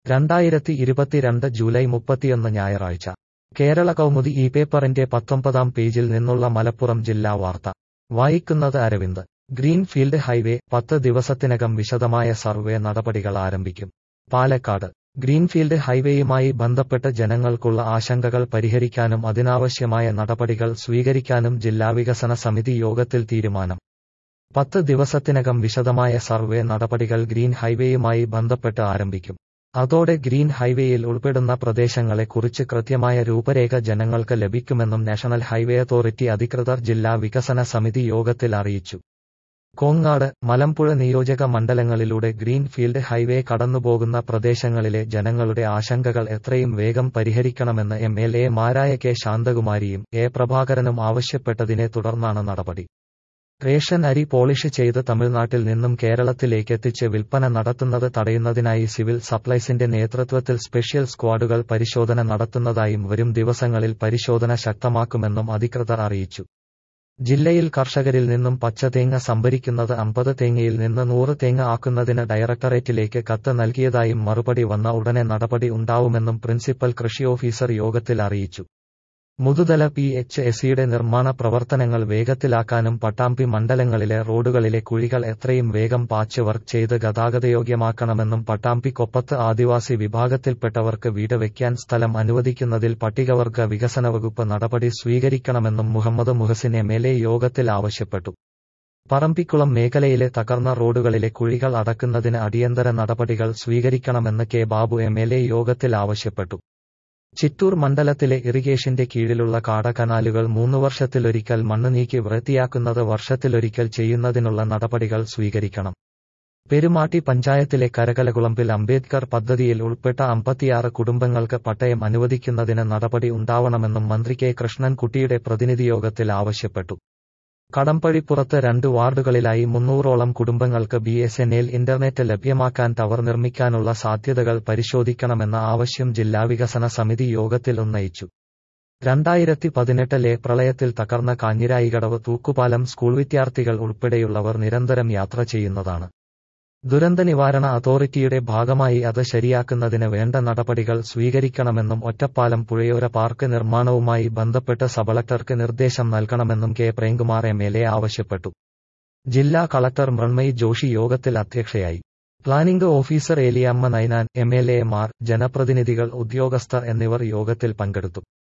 രണ്ടായിരത്തി ഇരുപത്തിരണ്ട് ജൂലൈ മുപ്പത്തിയൊന്ന് ഞായറാഴ്ച കേരള കൗമുദി ഈ പേപ്പറിന്റെ പത്തൊമ്പതാം പേജിൽ നിന്നുള്ള മലപ്പുറം ജില്ലാ വാർത്ത വായിക്കുന്നത് അരവിന്ദ് ഗ്രീൻഫീൽഡ് ഹൈവേ പത്ത് ദിവസത്തിനകം വിശദമായ സർവേ നടപടികൾ ആരംഭിക്കും പാലക്കാട് ഗ്രീൻഫീൽഡ് ഹൈവേയുമായി ബന്ധപ്പെട്ട് ജനങ്ങൾക്കുള്ള ആശങ്കകൾ പരിഹരിക്കാനും അതിനാവശ്യമായ നടപടികൾ സ്വീകരിക്കാനും ജില്ലാ വികസന സമിതി യോഗത്തിൽ തീരുമാനം പത്ത് ദിവസത്തിനകം വിശദമായ സർവേ നടപടികൾ ഗ്രീൻ ഹൈവേയുമായി ബന്ധപ്പെട്ട് ആരംഭിക്കും അതോടെ ഗ്രീൻ ഹൈവേയിൽ ഉൾപ്പെടുന്ന പ്രദേശങ്ങളെക്കുറിച്ച് കൃത്യമായ രൂപരേഖ ജനങ്ങൾക്ക് ലഭിക്കുമെന്നും നാഷണൽ ഹൈവേ അതോറിറ്റി അധികൃതർ ജില്ലാ വികസന സമിതി യോഗത്തിൽ അറിയിച്ചു കോങ്ങാട് മലമ്പുഴ നിയോജക മണ്ഡലങ്ങളിലൂടെ ഗ്രീൻ ഫീൽഡ് ഹൈവേ കടന്നുപോകുന്ന പ്രദേശങ്ങളിലെ ജനങ്ങളുടെ ആശങ്കകൾ എത്രയും വേഗം പരിഹരിക്കണമെന്ന് എം എൽ എ മാരായ കെ ശാന്തകുമാരിയും എ പ്രഭാകരനും ആവശ്യപ്പെട്ടതിനെ തുടർന്നാണ് നടപടി റേഷൻ അരി പോളിഷ് ചെയ്ത് തമിഴ്നാട്ടിൽ നിന്നും കേരളത്തിലേക്കെത്തിച്ച് വിൽപ്പന നടത്തുന്നത് തടയുന്നതിനായി സിവിൽ സപ്ലൈസിന്റെ നേതൃത്വത്തിൽ സ്പെഷ്യൽ സ്ക്വാഡുകൾ പരിശോധന നടത്തുന്നതായും വരും ദിവസങ്ങളിൽ പരിശോധന ശക്തമാക്കുമെന്നും അധികൃതർ അറിയിച്ചു ജില്ലയിൽ കർഷകരിൽ നിന്നും പച്ചതേങ്ങ സംഭരിക്കുന്നത് അമ്പത് തേങ്ങയിൽ നിന്ന് നൂറ് തേങ്ങ ആക്കുന്നതിന് ഡയറക്ടറേറ്റിലേക്ക് കത്ത് നൽകിയതായും മറുപടി വന്ന ഉടനെ നടപടി ഉണ്ടാവുമെന്നും പ്രിൻസിപ്പൽ കൃഷി ഓഫീസർ യോഗത്തിൽ അറിയിച്ചു മുതുതല പി എച്ച് എസിയുടെ നിർമ്മാണ പ്രവർത്തനങ്ങൾ വേഗത്തിലാക്കാനും പട്ടാമ്പി മണ്ഡലങ്ങളിലെ റോഡുകളിലെ കുഴികൾ എത്രയും വേഗം പാച്ച് വർക്ക് ചെയ്ത് ഗതാഗതയോഗ്യമാക്കണമെന്നും പട്ടാമ്പി കൊപ്പത്ത് ആദിവാസി വിഭാഗത്തിൽപ്പെട്ടവർക്ക് വീട് വയ്ക്കാൻ സ്ഥലം അനുവദിക്കുന്നതിൽ പട്ടികവർഗ വികസന വകുപ്പ് നടപടി സ്വീകരിക്കണമെന്നും Muhammad Muhsin M L A യോഗത്തിൽ ആവശ്യപ്പെട്ടു പറമ്പിക്കുളം മേഖലയിലെ തകർന്ന റോഡുകളിലെ കുഴികൾ അടക്കുന്നതിന് അടിയന്തര നടപടികൾ സ്വീകരിക്കണമെന്ന് K Babu M L A യോഗത്തിൽ ആവശ്യപ്പെട്ടു ചിറ്റൂർ മണ്ഡലത്തിലെ ഇറിഗേഷന്റെ കീഴിലുള്ള കാടകനാലുകൾ മൂന്ന് വർഷത്തിലൊരിക്കൽ മണ്ണ് നീക്കി വൃത്തിയാക്കുന്നത് വർഷത്തിലൊരിക്കൽ ചെയ്യുന്നതിനുള്ള നടപടികൾ സ്വീകരിക്കണം പെരുമാട്ടി പഞ്ചായത്തിലെ കരകലകുളമ്പിൽ അംബേദ്കർ പദ്ധതിയിൽ ഉൾപ്പെട്ട അമ്പത്തിയാറ് കുടുംബങ്ങൾക്ക് പട്ടയം അനുവദിക്കുന്നതിന് നടപടി ഉണ്ടാവണമെന്നും മന്ത്രി കെ കൃഷ്ണൻകുട്ടിയുടെ പ്രതിനിധിയോഗത്തിൽ ആവശ്യപ്പെട്ടു കടമ്പഴിപ്പുറത്ത് രണ്ട് വാർഡുകളിലായി മുന്നൂറോളം കുടുംബങ്ങൾക്ക് B S N L internet ലഭ്യമാക്കാൻ ടവർ നിർമ്മിക്കാനുള്ള സാധ്യതകൾ പരിശോധിക്കണമെന്ന ആവശ്യം ജില്ലാ വികസന സമിതി യോഗത്തിൽ ഉന്നയിച്ചു രണ്ടായിരത്തി പതിനെട്ടിലെ പ്രളയത്തിൽ തകർന്ന കാഞ്ഞിരായികടവ് തൂക്കുപാലം സ്കൂൾ വിദ്യാർത്ഥികൾ ഉൾപ്പെടെയുള്ളവർ നിരന്തരം യാത്ര ചെയ്യുന്നതാണ് ദുരന്ത നിവാരണ അതോറിറ്റിയുടെ ഭാഗമായി അത് ശരിയാക്കുന്നതിന് വേണ്ട നടപടികൾ സ്വീകരിക്കണമെന്നും ഒറ്റപ്പാലം പുഴയോര പാർക്ക് നിർമ്മാണവുമായി ബന്ധപ്പെട്ട് സബളക്ടർക്ക് നിർദ്ദേശം നൽകണമെന്നും K Premkumar M L A ആവശ്യപ്പെട്ടു ജില്ലാ കളക്ടർ മൃണ്മയ് ജോഷി യോഗത്തിൽ അധ്യക്ഷയായി planning officer Eliyamma Ninan M L എമാർ ജനപ്രതിനിധികൾ ഉദ്യോഗസ്ഥർ എന്നിവർ യോഗത്തിൽ പങ്കെടുത്തു